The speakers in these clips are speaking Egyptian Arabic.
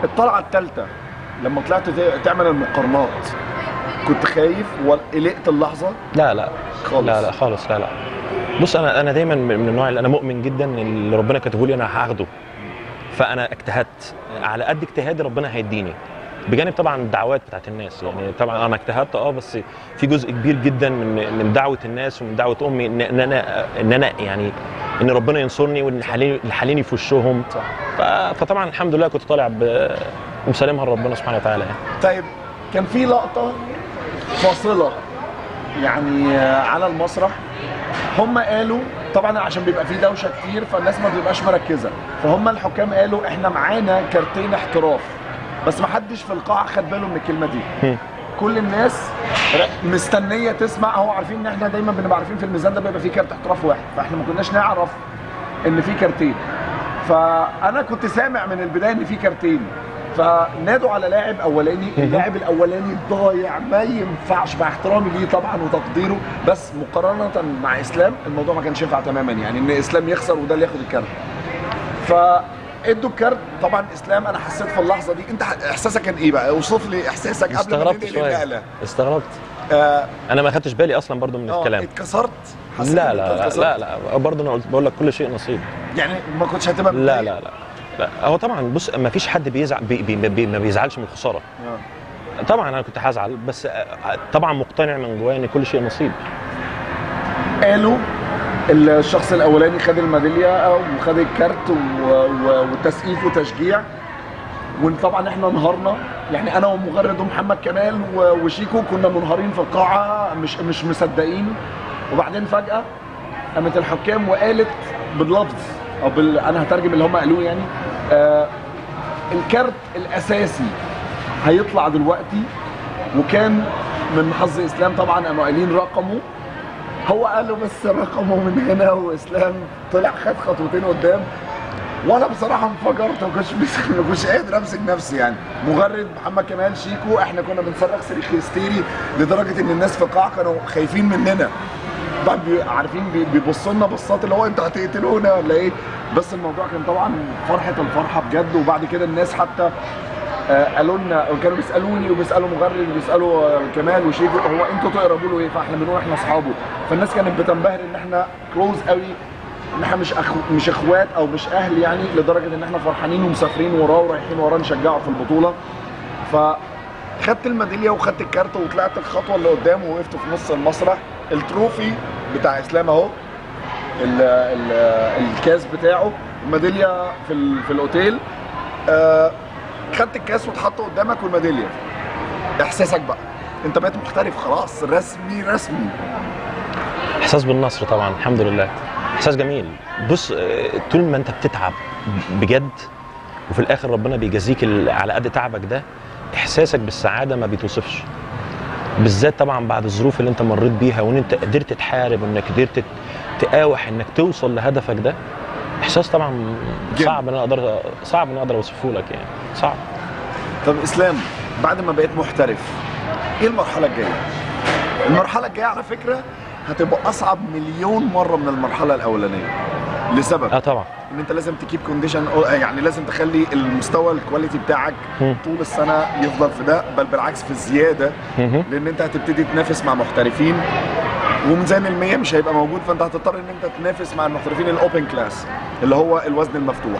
الطلعه الثالثه لما طلعت ت- تعمل المقارنات كنت خايف وقلقت اللحظه لا لا خالص لا لا خالص لا لا بص انا انا دايما من من النوع اللي انا مؤمن جدا ان اللي ربنا كاتبه لي انا هاخده فانا اجتهدت على قد اجتهادي ربنا هيديني بجانب طبعا الدعوات بتاعت الناس يعني طبعا انا اجتهدت اه بس في جزء كبير جدا من من دعوه الناس ومن دعوه امي ان ان انا ان انا يعني ان ربنا ينصرني وان حاليني حاليني في وشهم صح. ف- فطبعا الحمد لله كنت طالع ب- ومسلمها لربنا سبحانه وتعالى يعني طيب كان في لقطه فاصله يعني آه، على المسرح هم قالوا طبعا عشان بيبقى في دوشه كتير فالناس ما بتبقاش مركزه فهم الحكام قالوا احنا معانا كارتين احتراف بس ما حدش في القاعه خد باله من الكلمه دي هم. كل الناس ر- مستنيه تسمع هو عارفين ان احنا دايما بنبقى عارفين في الميزان ده بيبقى فيه كارت احتراف واحد فاحنا ما كناش نعرف ان في كارتين فانا كنت سامع من البدايه ان في كارتين فنادوا على لاعب اولاني اللاعب الاولاني ضايع ما ينفعش مع احترامي ليه طبعا وتقديره بس مقارنه مع اسلام الموضوع ما كانش ينفع تماما يعني ان اسلام يخسر وده اللي ياخد الكارت فادوا الكارت طبعا اسلام انا حسيت في اللحظه دي انت ح- احساسك كان ايه بقى اوصف لي احساسك قبل ما استغربت ننقل شويه النقله استغربت آه انا ما خدتش بالي اصلا برضو من آه، الكلام اتكسرت حسيت لا إن لا أنت لا اتكسرت؟ لا لا برضه انا قلت بقول لك كل شيء نصيب يعني ما كنتش هتبقى لا متضايق؟ لا لا لا هو طبعا بص ما فيش حد بيزعل بي بي بي ما بيزعلش من الخساره آه. طبعا انا كنت هزعل بس طبعا مقتنع من جوايا ان كل شيء نصيب قالوا الشخص الاولاني خد الميداليه وخد الكارت و- و- وتسقيف وتشجيع وطبعا احنا انهارنا يعني انا ومغرد ومحمد كمال و- وشيكو كنا منهارين في القاعه مش مش مصدقين وبعدين فجاه قامت الحكام وقالت باللفظ او بال... انا هترجم اللي هم قالوه يعني آه الكارت الاساسي هيطلع دلوقتي وكان من حظ اسلام طبعا قاموا قايلين رقمه هو قال له بس رقمه من هنا واسلام طلع خد خطوتين قدام وانا بصراحه انفجرت ما كنتش ما كنتش قادر امسك نفسي يعني مغرد محمد كمال شيكو احنا كنا بنصرخ صريخ هستيري لدرجه ان الناس في القاعه كانوا خايفين مننا طبعا بي- عارفين بي- بيبصوا لنا بصات اللي هو انتوا هتقتلونا ولا ايه بس الموضوع كان طبعا فرحه الفرحه بجد وبعد كده الناس حتى آه، قالوا لنا كانوا بيسالوني وبيسالوا مغرد وبيسالوا آه، كمال وشيكو هو انتوا تقربوا له ايه فاحنا بنقول احنا اصحابه فالناس كانت بتنبهر ان احنا كلوز قوي ان احنا مش أخو مش اخوات او مش اهل يعني لدرجه ان احنا فرحانين ومسافرين وراه ورايحين وراه نشجعه في البطوله فخدت الميداليه وخدت الكارت وطلعت الخطوه اللي قدام ووقفت في نص المسرح التروفي بتاع اسلام اهو ال- ال- الكاس بتاعه الميداليه في ال- في الاوتيل آه، خدت الكاس واتحط قدامك والميداليه احساسك بقى انت بقيت محترف خلاص رسمي رسمي احساس بالنصر طبعا الحمد لله احساس جميل بص آه، طول ما انت بتتعب بجد وفي الاخر ربنا بيجازيك ال- على قد تعبك ده احساسك بالسعاده ما بيتوصفش بالذات طبعا بعد الظروف اللي انت مريت بيها وان انت قدرت تحارب وانك قدرت تقاوح انك توصل لهدفك ده احساس طبعا جميل. صعب ان انا اقدر صعب ان أنا اقدر اوصفه لك يعني صعب طب اسلام بعد ما بقيت محترف ايه المرحله الجايه المرحله الجايه على فكره هتبقى اصعب مليون مره من المرحله الاولانيه لسبب اه طبعا ان انت لازم تكيب كونديشن يعني لازم تخلي المستوى الكواليتي بتاعك مم. طول السنه يفضل في ده بل بالعكس في الزياده مهم. لان انت هتبتدي تنافس مع محترفين وميزان المية مش هيبقى موجود فانت هتضطر ان انت تنافس مع المحترفين الاوبن كلاس اللي هو الوزن المفتوح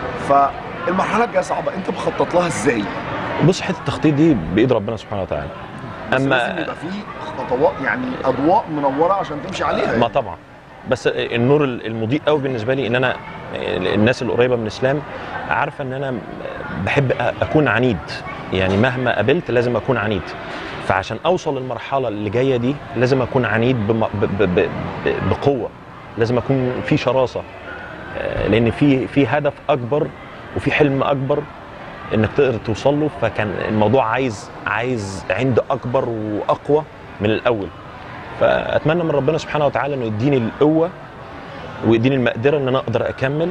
فالمرحله الجايه صعبه انت مخطط لها ازاي بص حته التخطيط دي بايد ربنا سبحانه وتعالى بس لازم اما يبقى في خطوات يعني اضواء منوره عشان تمشي عليها ما يعني. طبعا بس النور المضيء قوي بالنسبه لي ان انا الناس القريبه من الاسلام عارفه ان انا بحب اكون عنيد يعني مهما قابلت لازم اكون عنيد فعشان اوصل للمرحله اللي جايه دي لازم اكون عنيد بم- ب- ب- ب- ب- بقوه لازم اكون في شراسه آه، لان في في هدف اكبر وفي حلم اكبر انك تقدر توصل له فكان الموضوع عايز عايز عند اكبر واقوى من الاول فاتمنى من ربنا سبحانه وتعالى انه يديني القوه ويديني المقدره ان انا اقدر اكمل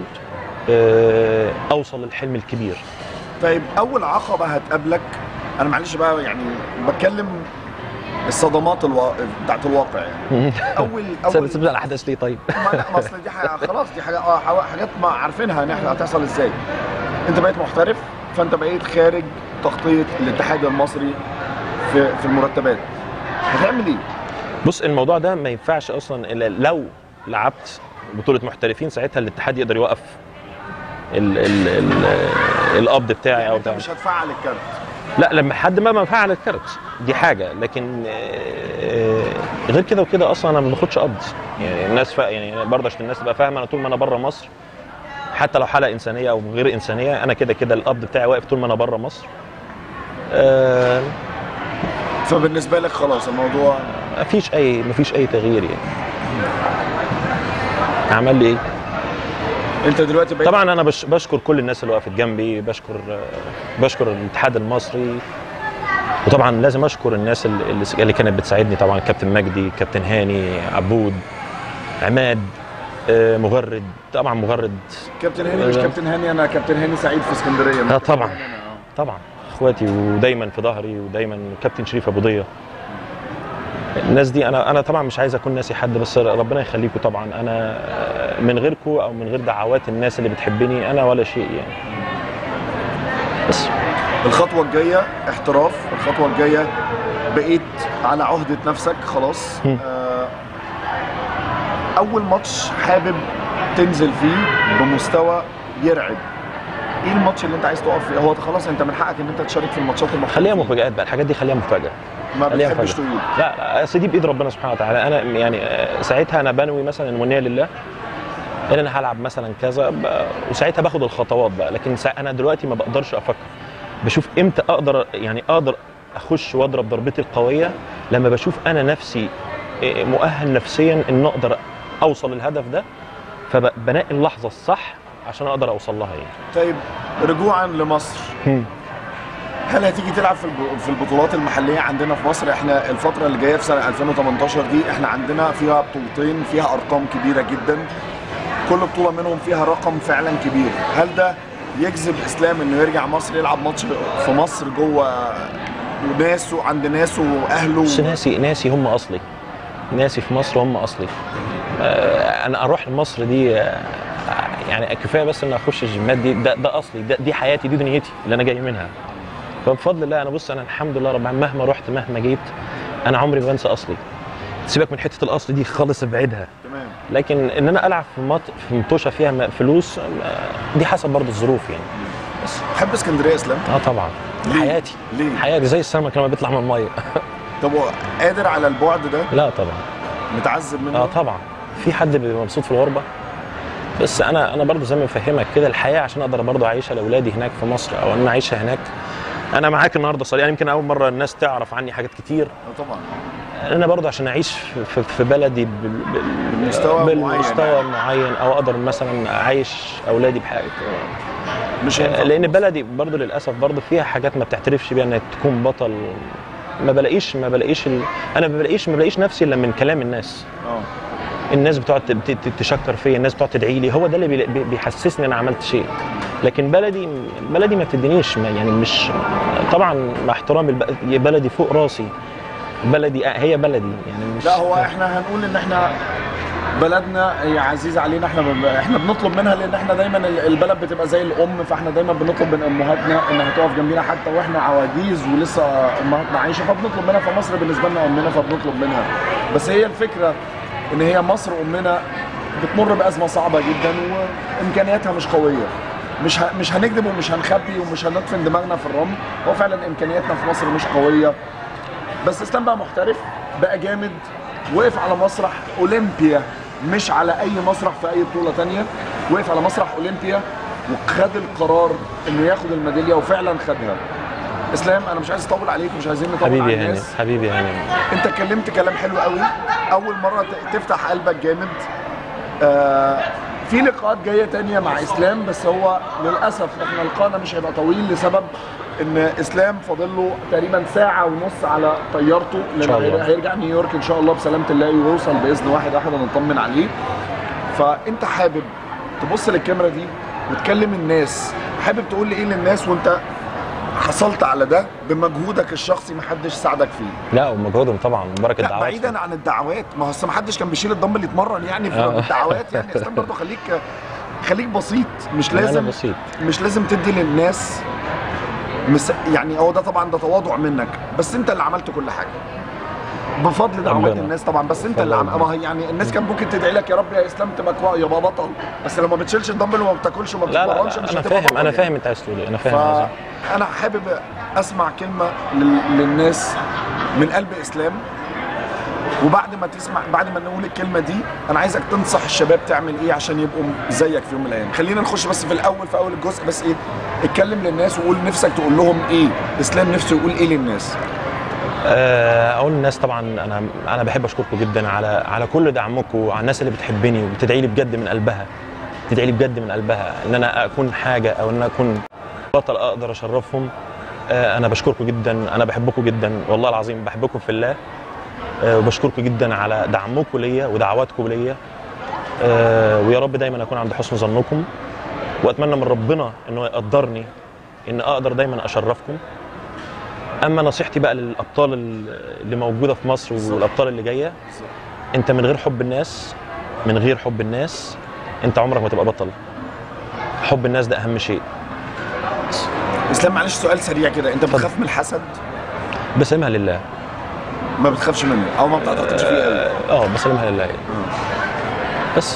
آه، اوصل للحلم الكبير طيب اول عقبه هتقابلك انا معلش بقى يعني بتكلم الصدمات الوا... بتاعت الواقع يعني اول اول سيبنا الاحداث ليه طيب ما لا ما اصل دي حاجه خلاص دي حاجه آه، حاجات ما عارفينها ان احنا هتحصل ازاي انت بقيت محترف فانت بقيت خارج تغطيه الاتحاد المصري في في المرتبات هتعمل ايه؟ بص الموضوع ده ما ينفعش اصلا الا لو لعبت بطوله محترفين ساعتها الاتحاد يقدر يوقف ال ال ال القبض بتاعي او انت بتاع مش هتفعل الكارت لا لما حد ما ما فعل الكارت دي حاجه لكن آه، غير كده وكده اصلا انا ما باخدش قبض يعني الناس فا يعني برضه عشان الناس تبقى فاهمه انا طول ما انا بره مصر حتى لو حاله انسانيه او غير انسانيه انا كده كده القبض بتاعي واقف طول ما انا بره مصر آه، فبالنسبه لك خلاص الموضوع ما فيش اي ما فيش اي تغيير يعني عمل لي ايه انت دلوقتي بقيت طبعا انا بش بشكر كل الناس اللي وقفت جنبي بشكر بشكر الاتحاد المصري وطبعا لازم اشكر الناس اللي, اللي كانت بتساعدني طبعا كابتن مجدي كابتن هاني عبود عماد آه، مغرد طبعا مغرد كابتن هاني مش كابتن هاني انا كابتن هاني سعيد في اسكندريه آه، طبعا. طبعا اخواتي ودايما في ظهري ودايما كابتن شريف ابو ضيه الناس دي انا انا طبعا مش عايز اكون ناسي حد بس ربنا يخليكم طبعا انا من غيركم او من غير دعوات الناس اللي بتحبني انا ولا شيء يعني بس الخطوه الجايه احتراف الخطوه الجايه بقيت على عهده نفسك خلاص مم. آه، اول ماتش حابب تنزل فيه بمستوى يرعب ايه الماتش اللي انت عايز تقف فيه هو خلاص انت من حقك ان انت تشارك في الماتشات المحترفة خليها مفاجآت بقى الحاجات دي خليها مفاجأة ما خليها بتحبش مفاجأة. تقول لا لا اصل دي بايد ربنا سبحانه وتعالى انا يعني آه، ساعتها انا بنوي مثلا المنيه لله ان انا هلعب مثلا كذا ب- وساعتها باخد الخطوات بقى لكن سا- انا دلوقتي ما بقدرش افكر بشوف امتى اقدر يعني اقدر اخش واضرب ضربتي القويه لما بشوف انا نفسي آه، مؤهل نفسيا ان اقدر اوصل للهدف ده فبنقي اللحظه الصح عشان اقدر اوصل لها يعني طيب رجوعا لمصر هل هتيجي تلعب في الب- في البطولات المحليه عندنا في مصر احنا الفتره اللي جايه في سنه 2018 دي احنا عندنا فيها بطولتين فيها ارقام كبيره جدا كل بطوله منهم فيها رقم فعلا كبير هل ده يجذب اسلام انه يرجع مصر يلعب ماتش في مصر جوه وناسه عند ناسه واهله بس ناسي ناسي هم اصلي ناسي في مصر هم اصلي آه، انا اروح لمصر دي آه، يعني كفايه بس ان اخش الجيمات دي ده, ده اصلي ده دي حياتي دي دنيتي اللي انا جاي منها فبفضل الله انا بص انا الحمد لله رب العالمين مهما رحت مهما جيت انا عمري ما بنسى اصلي سيبك من حته الاصل دي خالص ابعدها تمام لكن ان انا العب في مط... في مطوشه فيها م- فلوس آه، دي حسب برضه الظروف يعني تحب اسكندريه اسلام اه طبعا ليه؟ حياتي ليه؟ حياتي زي السمك لما بيطلع من الميه طب هو قادر على البعد ده لا طبعا متعذب منه اه طبعا في حد بيبقى مبسوط في الغربه بس انا انا برضو زي ما بفهمك كده الحياه عشان اقدر برضو اعيشها لاولادي هناك في مصر او انا اعيشها هناك انا معاك النهارده صريح يعني يمكن اول مره الناس تعرف عني حاجات كتير آه طبعا انا برضو عشان اعيش في, في بلدي بال- بال- بالمستوى بالمستوى معين معين او اقدر مثلا اعيش اولادي بحاجه مش هينفع لان بلدي برضو للاسف برضو فيها حاجات ما بتعترفش بيها انك تكون بطل ما بلاقيش ما بلاقيش ال... انا ما بلاقيش ما بلاقيش نفسي الا من كلام الناس اه الناس بتقعد ت- ت- تشكر فيا الناس بتقعد تدعي لي هو ده اللي بي- بي- بيحسسني ان انا عملت شيء لكن بلدي بلدي ما بتدينيش ما- يعني مش طبعا مع احترامي الب- بلدي فوق راسي بلدي هي بلدي يعني مش لا هو احنا هنقول ان احنا بلدنا هي عزيزه علينا احنا ب... احنا بنطلب منها لان احنا دايما ال- البلد بتبقى زي الام فاحنا دايما بنطلب من امهاتنا انها تقف جنبينا حتى واحنا عواجيز ولسه امهاتنا عايشه فبنطلب منها فمصر بالنسبه لنا امنا فبنطلب منها بس هي الفكره ان هي مصر امنا بتمر بازمه صعبه جدا وامكانياتها مش قويه مش ه... مش هنكذب ومش هنخبي ومش هندفن دماغنا في الرمل هو فعلا امكانياتنا في مصر مش قويه بس اسلام بقى محترف بقى جامد وقف على مسرح اولمبيا مش على اي مسرح في اي بطوله تانية وقف على مسرح اولمبيا وخد القرار انه ياخد الميداليه وفعلا خدها اسلام انا مش عايز اطول عليك ومش عايزين نطول حبيبي على يا هاني الناس حبيبي يا هاني انت اتكلمت كلام حلو قوي اول مره ت- تفتح قلبك جامد آه في لقاءات جايه تانية مع اسلام بس هو للاسف احنا لقاءنا مش هيبقى طويل لسبب ان اسلام فاضل له تقريبا ساعه ونص على طيارته إن شاء لأنه الله. هيرجع نيويورك ان شاء الله بسلامه الله ويوصل باذن واحد احد نطمن عليه فانت حابب تبص للكاميرا دي وتكلم الناس حابب تقول لي ايه للناس وانت حصلت على ده بمجهودك الشخصي محدش ساعدك فيه لا ومجهودهم طبعا بركه لا دعواتهم بعيدا عن الدعوات ما هو أصل ما حدش كان بيشيل الدمبل يتمرن يعني في آه. الدعوات يعني اسلام برضه خليك خليك بسيط مش أنا لازم بسيط مش لازم تدي للناس مس... يعني هو ده طبعا ده تواضع منك بس انت اللي عملت كل حاجه بفضل دعوات ربنا. الناس طبعا بس انت اللي عم... ربنا. ما هي يعني الناس كان ممكن تدعي لك يا رب يا اسلام تبقى كويس يبقى بطل بس لو ما بتشيلش الدمبل وما بتاكلش وما لا لا, بتتمرنش لا مش انا هتبقى فاهم بطل انا يعني. فاهم انت عايز تقول ايه انا فاهم قصدك. فانا حابب اسمع كلمه لل... للناس من قلب اسلام وبعد ما تسمع بعد ما نقول الكلمه دي انا عايزك تنصح الشباب تعمل ايه عشان يبقوا زيك في يوم من الايام خلينا نخش بس في الاول في اول الجزء بس ايه اتكلم للناس وقول نفسك تقول لهم ايه اسلام نفسه يقول ايه للناس آه، اقول للناس طبعا انا انا بحب اشكركم جدا على على كل دعمكم وعلى الناس اللي بتحبني وبتدعي لي بجد من قلبها بتدعي لي بجد من قلبها ان انا اكون حاجه او ان انا اكون بطل اقدر اشرفهم آه، انا بشكركم جدا انا بحبكم جدا والله العظيم بحبكم في الله آه، وبشكركم جدا على دعمكم ليا ودعواتكم ليا آه، ويا رب دايما اكون عند حسن ظنكم واتمنى من ربنا انه يقدرني ان اقدر دايما اشرفكم اما نصيحتي بقى للابطال اللي موجوده في مصر والابطال اللي جايه انت من غير حب الناس من غير حب الناس انت عمرك ما تبقى بطل حب الناس ده اهم شيء اسلام معلش سؤال سريع كده انت بتخاف من الحسد بسلمها لله ما بتخافش منه او ما بتعتقدش فيه قوي اه بسلمها لله بس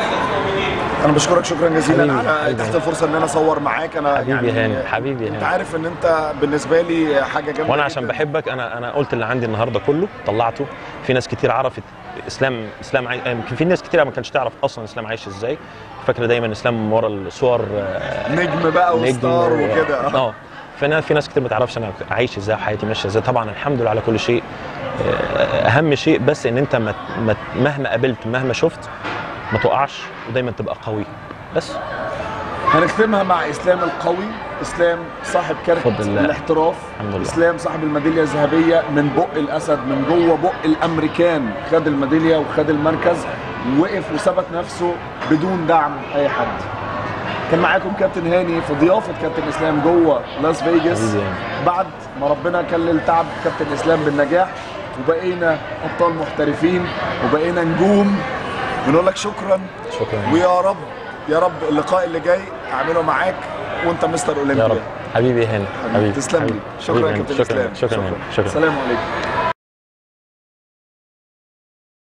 انا بشكرك شكرا جزيلا حبيبي، على حبيبي. تحت الفرصه ان انا اصور معاك انا حبيبي يعني هاني، حبيبي انت هاني. عارف ان انت بالنسبه لي حاجه جامده وانا عشان جداً. بحبك انا انا قلت اللي عندي النهارده كله طلعته في ناس كتير عرفت اسلام اسلام عاي... يمكن في ناس كتير ما كانش تعرف اصلا اسلام عايش ازاي فاكره دايما اسلام ورا الصور آه، نجم بقى نجم وستار و- وكده اه فانا في ناس كتير ما تعرفش انا عايش ازاي وحياتي ماشيه ازاي طبعا الحمد لله على كل شيء آه، اهم شيء بس ان انت ما ما- مهما قابلت مهما شفت ما تقعش ودايما تبقى قوي بس هنختمها مع اسلام القوي اسلام صاحب كارت بفضل الله. الاحتراف الحمد لله. اسلام صاحب الميداليه الذهبيه من بق الاسد من جوه بق الامريكان خد الميداليه وخد المركز وقف وثبت نفسه بدون دعم اي حد كان معاكم كابتن هاني في ضيافه كابتن اسلام جوه لاس فيجاس حبيبي هاني. بعد ما ربنا كلل تعب كابتن اسلام بالنجاح وبقينا ابطال محترفين وبقينا نجوم بنقول لك شكرا شكرا ويا رب يا رب اللقاء اللي جاي اعمله معاك وانت مستر يا اولمبيا رب حبيبي هاني حبيبي تسلم لي حبيبي. شكرا يا حبيبي كابتن هاني. شكرا اسلام شكرا شكرا السلام عليكم